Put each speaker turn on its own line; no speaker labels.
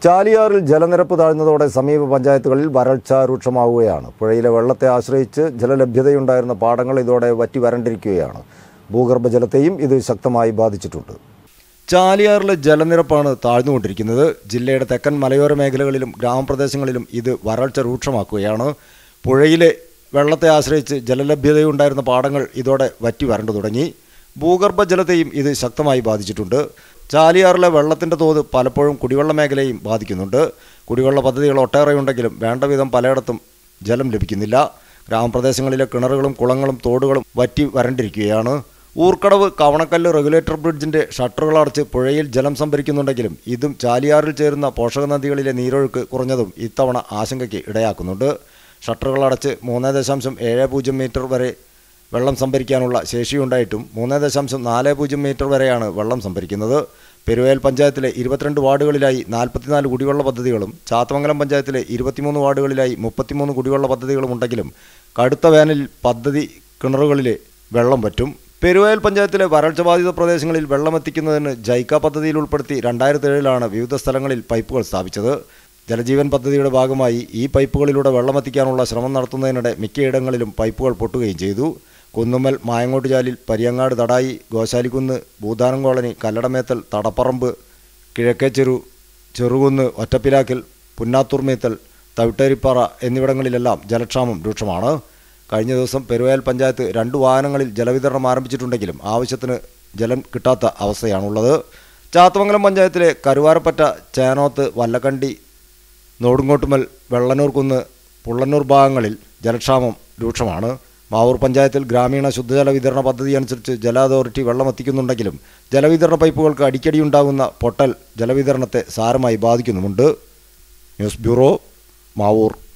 ചാലിയാറിൽ ജലനിരപ്പ് താഴ്ന്നതോടെ സമീപ പഞ്ചായത്തുകളിൽ വരൾച്ച രൂക്ഷമാവുകയാണ് പുഴയിലെ വെള്ളത്തെ ആശ്രയിച്ച് ജലലഭ്യതയുണ്ടായിരുന്ന പാടങ്ങൾ ഇതോടെ വറ്റി വരണ്ടിരിക്കുകയാണ് ഭൂഗർഭജലത്തെയും ഇത് ശക്തമായി ബാധിച്ചിട്ടുണ്ട് ചാലിയാറിലെ ജലനിരപ്പാണ് താഴ്ന്നുകൊണ്ടിരിക്കുന്നത് ജില്ലയുടെ തെക്കൻ മലയോര മേഖലകളിലും ഗ്രാമപ്രദേശങ്ങളിലും ഇത് വരൾച്ച രൂക്ഷമാക്കുകയാണ് പുഴയിലെ വെള്ളത്തെ ആശ്രയിച്ച് ജലലഭ്യതയുണ്ടായിരുന്ന പാടങ്ങൾ ഇതോടെ വറ്റി വരണ്ടു തുടങ്ങി ഭൂഗർഭജലത്തെയും ഇത് ശക്തമായി ബാധിച്ചിട്ടുണ്ട് ചാലിയാറിലെ വെള്ളത്തിൻ്റെ തോത് പലപ്പോഴും കുടിവെള്ള മേഖലയെയും ബാധിക്കുന്നുണ്ട് കുടിവെള്ള പദ്ധതികൾ ഒട്ടേറെയുണ്ടെങ്കിലും വേണ്ട വിധം പലയിടത്തും ജലം ലഭിക്കുന്നില്ല ഗ്രാമപ്രദേശങ്ങളിലെ കിണറുകളും കുളങ്ങളും തോടുകളും വറ്റി വരണ്ടിരിക്കുകയാണ് ഊർക്കടവ് കവണക്കല്ല് റെഗുലേറ്റർ ബ്രിഡ്ജിന്റെ ഷട്ടറുകൾ അടച്ച് പുഴയിൽ ജലം സംഭരിക്കുന്നുണ്ടെങ്കിലും ഇതും ചാലിയാറിൽ ചേരുന്ന പോഷക നദികളിലെ നീരൊഴുക്ക് കുറഞ്ഞതും ഇത്തവണ ആശങ്കയ്ക്ക് ഇടയാക്കുന്നുണ്ട് ഷട്ടറുകൾ അടച്ച് മൂന്ന് ദശാംശം ഏഴ് പൂജ്യം മീറ്റർ വരെ വെള്ളം സംഭരിക്കാനുള്ള ശേഷിയുണ്ടായിട്ടും മൂന്ന് ദശാംശം നാല് പൂജ്യം മീറ്റർ വരെയാണ് വെള്ളം സംഭരിക്കുന്നത് പെരുവേൽ പഞ്ചായത്തിലെ ഇരുപത്തിരണ്ട് വാർഡുകളിലായി നാൽപ്പത്തിനാല് കുടിവെള്ള പദ്ധതികളും ചാത്തമംഗലം പഞ്ചായത്തിലെ ഇരുപത്തിമൂന്ന് വാർഡുകളിലായി മുപ്പത്തിമൂന്ന് കുടിവെള്ള പദ്ധതികളും ഉണ്ടെങ്കിലും കടുത്ത വേനലിൽ പദ്ധതി കിണറുകളിലെ വെള്ളം പറ്റും പെരുവയൽ പഞ്ചായത്തിലെ വരൾച്ച ബാധിത പ്രദേശങ്ങളിൽ വെള്ളമെത്തിക്കുന്നതിന് ജൈക്ക പദ്ധതിയിൽ ഉൾപ്പെടുത്തി രണ്ടായിരത്തി ഏഴിലാണ് വിവിധ സ്ഥലങ്ങളിൽ പൈപ്പുകൾ സ്ഥാപിച്ചത് ജലജീവൻ പദ്ധതിയുടെ ഭാഗമായി ഈ പൈപ്പുകളിലൂടെ വെള്ളമെത്തിക്കാനുള്ള ശ്രമം നടത്തുന്നതിനിടെ മിക്കയിടങ്ങളിലും പൈപ്പുകൾ പൊട്ടുകയും ചെയ്തു കുന്നുമ്മൽ മായങ്ങോട്ടുചാലിൽ പരിയങ്ങാട് തടായി ഗോശാലിക്കുന്ന് ഭൂതാനം കോളനി കല്ലടമേത്തൽ തടപ്പറമ്പ് കിഴക്കേച്ചെരു ചെറുകുന്ന് ഒറ്റപ്പിലാക്കൽ പുന്നാത്തൂർമേത്തൽ തവിട്ടേരിപ്പാറ എന്നിവിടങ്ങളിലെല്ലാം ജലക്ഷാമം രൂക്ഷമാണ് കഴിഞ്ഞ ദിവസം പെരുവയൽ പഞ്ചായത്ത് രണ്ട് വാഹനങ്ങളിൽ ജലവിതരണം ആരംഭിച്ചിട്ടുണ്ടെങ്കിലും ആവശ്യത്തിന് ജലം കിട്ടാത്ത അവസ്ഥയാണുള്ളത് ചാത്തമംഗലം പഞ്ചായത്തിലെ കരുവാരപ്പറ്റ ചേനോത്ത് വല്ലക്കണ്ടി നോടുങ്ങോട്ടുമൽ വെള്ളനൂർ കുന്ന് പുള്ളന്നൂർ ഭാഗങ്ങളിൽ ജലക്ഷാമം രൂക്ഷമാണ് മാവൂർ പഞ്ചായത്തിൽ ഗ്രാമീണ ശുദ്ധജല വിതരണ പദ്ധതി അനുസരിച്ച് ജല അതോറിറ്റി വെള്ളമെത്തിക്കുന്നുണ്ടെങ്കിലും ജലവിതരണ പൈപ്പുകൾക്ക് അടിക്കടി ഉണ്ടാകുന്ന പൊട്ടൽ ജലവിതരണത്തെ സാരമായി ബാധിക്കുന്നുമുണ്ട് ന്യൂസ് ബ്യൂറോ മാവൂർ